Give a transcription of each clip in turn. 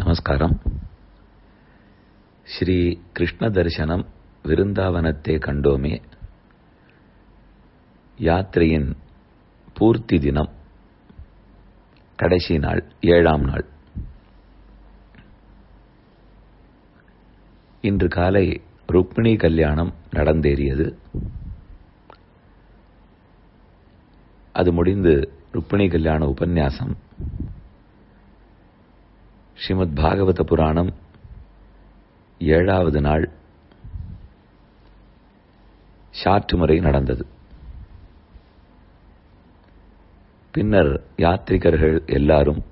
நமஸ்காரம் ஸ்ரீ கிருஷ்ண தரிசனம் விருந்தாவனத்தை கண்டோமே யாத்திரையின் பூர்த்தி தினம் கடைசி நாள் ஏழாம் நாள் இன்று காலை ருக்மிணி கல்யாணம் நடந்தேறியது அது முடிந்து ருக்மிணி கல்யாண உபன்யாசம் ஸ்ரீமத் பாகவத புராணம் ஏழாவது நாள் சாற்று முறை நடந்தது பின்னர் யாத்ரிகர்கள் எல்லாரும்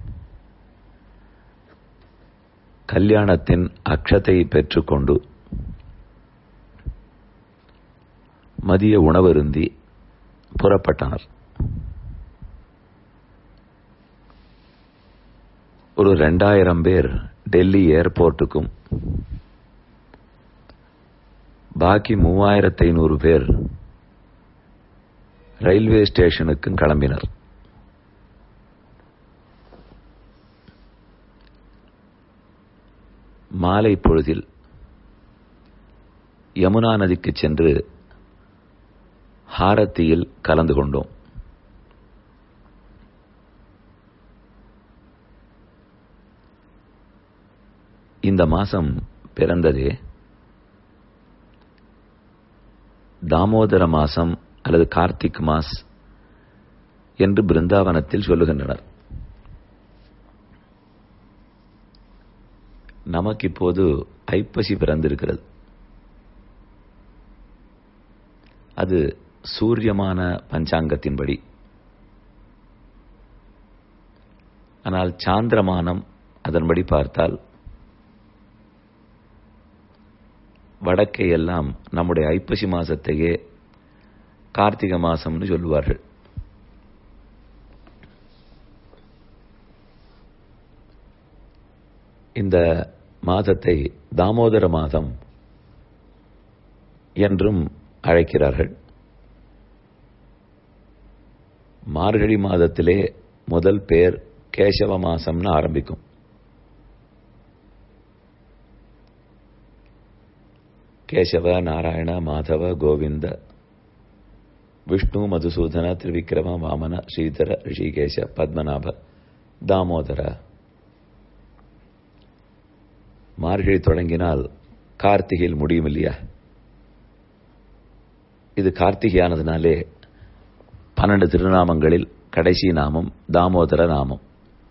கல்யாணத்தின் அக்ஷத்தை பெற்றுக்கொண்டு மதிய உணவருந்தி புறப்பட்டனர் ஒரு ரெண்டாயிரம் பேர் டெல்லி ஏர்போர்ட்டுக்கும் பாக்கி மூவாயிரத்தி ஐநூறு பேர் ரயில்வே ஸ்டேஷனுக்கும் கிளம்பினர் மாலை பொழுதில் யமுனா நதிக்கு சென்று ஹாரத்தியில் கலந்து கொண்டோம் இந்த மாசம் பிறந்ததே தாமோதர மாசம் அல்லது கார்த்திக் மாஸ் என்று பிருந்தாவனத்தில் சொல்லுகின்றனர் நமக்கு இப்போது ஐப்பசி பிறந்திருக்கிறது அது சூரியமான பஞ்சாங்கத்தின்படி ஆனால் சாந்திரமானம் அதன்படி பார்த்தால் வடக்கே எல்லாம் நம்முடைய ஐப்பசி மாசத்தையே கார்த்திகை மாசம்னு சொல்லுவார்கள் இந்த மாதத்தை தாமோதர மாதம் என்றும் அழைக்கிறார்கள் மார்கழி மாதத்திலே முதல் பேர் கேசவ மாசம்னு ஆரம்பிக்கும் கேசவ நாராயண மாதவ கோவிந்த விஷ்ணு மதுசூதன திரிவிக்ரம வாமன ஸ்ரீதர ரிஷிகேஷ பத்மநாப தாமோதர மார்கழி தொடங்கினால் கார்த்திகையில் முடியும் இல்லையா இது கார்த்திகையானதுனாலே பன்னெண்டு திருநாமங்களில் கடைசி நாமம் தாமோதர நாமம்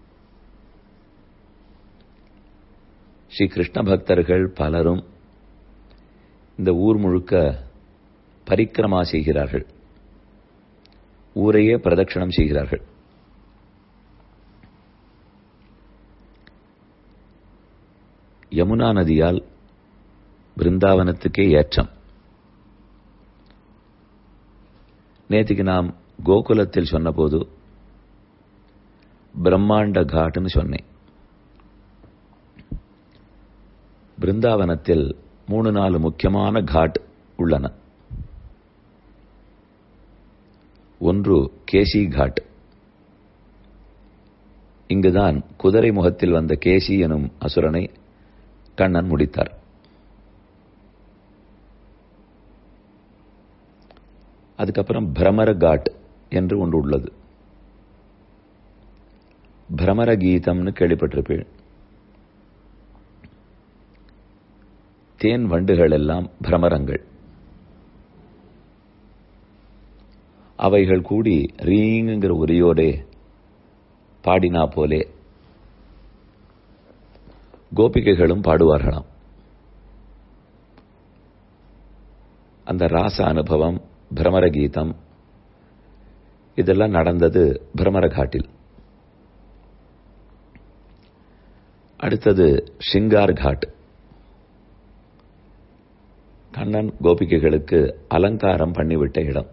ஸ்ரீ கிருஷ்ண பக்தர்கள் பலரும் இந்த ஊர் முழுக்க பரிக்கிரமா செய்கிறார்கள் ஊரையே பிரதட்சணம் செய்கிறார்கள் யமுனா நதியால் பிருந்தாவனத்துக்கே ஏற்றம் நேற்றுக்கு நாம் கோகுலத்தில் சொன்னபோது பிரம்மாண்ட காட்டுன்னு சொன்னேன் பிருந்தாவனத்தில் மூணு நாலு முக்கியமான காட் உள்ளன ஒன்று கேசி காட் இங்குதான் குதிரை முகத்தில் வந்த கேசி எனும் அசுரனை கண்ணன் முடித்தார் அதுக்கப்புறம் பிரமர காட் என்று ஒன்று உள்ளது பிரமர கீதம்னு கேள்விப்பட்டிருப்பேன் தேன் வண்டுகள் எல்லாம் பிரமரங்கள் அவைகள் கூடி ரீங்குங்கிற ஒரியோடே பாடினா போலே கோபிகைகளும் பாடுவார்களாம் அந்த ராச அனுபவம் பிரமர கீதம் இதெல்லாம் நடந்தது பிரமர காட்டில் அடுத்தது ஷிங்கார் காட் கண்ணன் கோபிகைகளுக்கு அலங்காரம் பண்ணிவிட்ட இடம்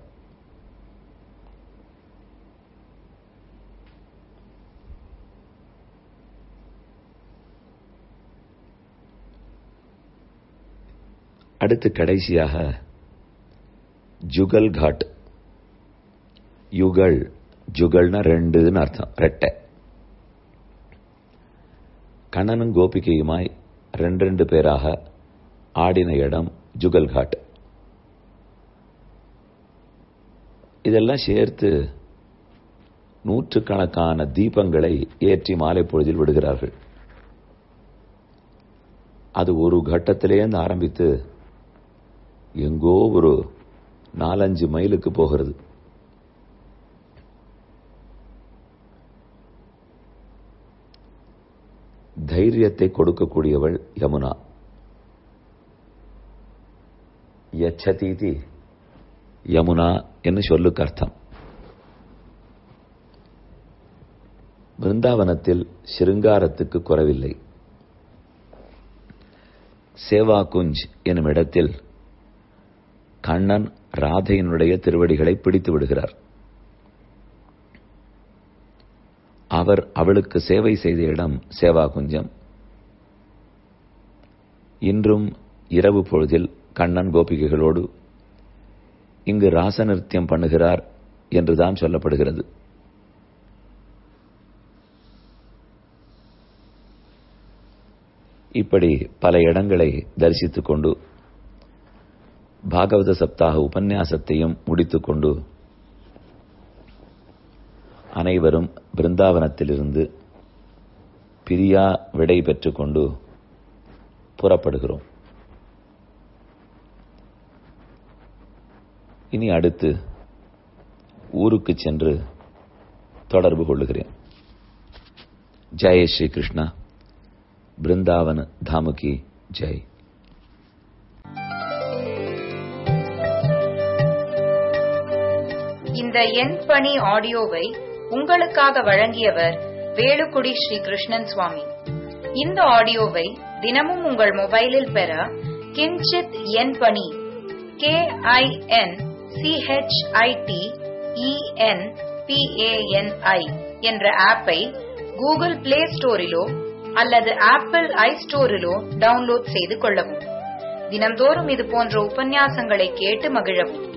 அடுத்து கடைசியாக ஜுகல் காட் யுகல் ஜுகல்னா ரெண்டுன்னு அர்த்தம் ரெட்டை கண்ணனும் கோபிகையுமாய் ரெண்டு ரெண்டு பேராக ஆடின இடம் ஜுகல்காட் இதெல்லாம் சேர்த்து நூற்றுக்கணக்கான தீபங்களை ஏற்றி மாலை பொழுதில் விடுகிறார்கள் அது ஒரு கட்டத்திலேருந்து ஆரம்பித்து எங்கோ ஒரு நாலஞ்சு மைலுக்கு போகிறது தைரியத்தை கொடுக்கக்கூடியவள் யமுனா யச்சதீதி யமுனா என்று சொல்லுக்கு அர்த்தம் பிருந்தாவனத்தில் சிருங்காரத்துக்கு குறவில்லை சேவா குஞ்ச் எனும் இடத்தில் கண்ணன் ராதையினுடைய திருவடிகளை பிடித்து விடுகிறார் அவர் அவளுக்கு சேவை செய்த இடம் சேவா குஞ்சம் இன்றும் இரவு பொழுதில் கண்ணன் கோபிகைகளோடு இங்கு ராச நிருத்தியம் பண்ணுகிறார் என்றுதான் சொல்லப்படுகிறது இப்படி பல இடங்களை தரிசித்துக் கொண்டு பாகவத சப்தாக உபன்யாசத்தையும் முடித்துக்கொண்டு அனைவரும் பிருந்தாவனத்திலிருந்து பிரியா விடை பெற்றுக்கொண்டு புறப்படுகிறோம் இனி அடுத்து ஊருக்கு சென்று தொடர்பு கொள்ளுகிறேன் ஜெய ஸ்ரீ கிருஷ்ணா பிருந்தாவன தாமுகி ஜெய் இந்த எண் பணி ஆடியோவை உங்களுக்காக வழங்கியவர் வேலுக்குடி ஸ்ரீ கிருஷ்ணன் சுவாமி இந்த ஆடியோவை தினமும் உங்கள் மொபைலில் பெற கிஞ்சித் எண் பணி கே ஐ என் சிஹெச்ஐடி இஎன் பிஏஎன்ஐ என்ற ஆப்பை கூகுள் பிளே ஸ்டோரிலோ அல்லது ஆப்பிள் ஐ ஸ்டோரிலோ டவுன்லோட் செய்து கொள்ளவும் தினம்தோறும் இது போன்ற உபன்யாசங்களை கேட்டு மகிழவும்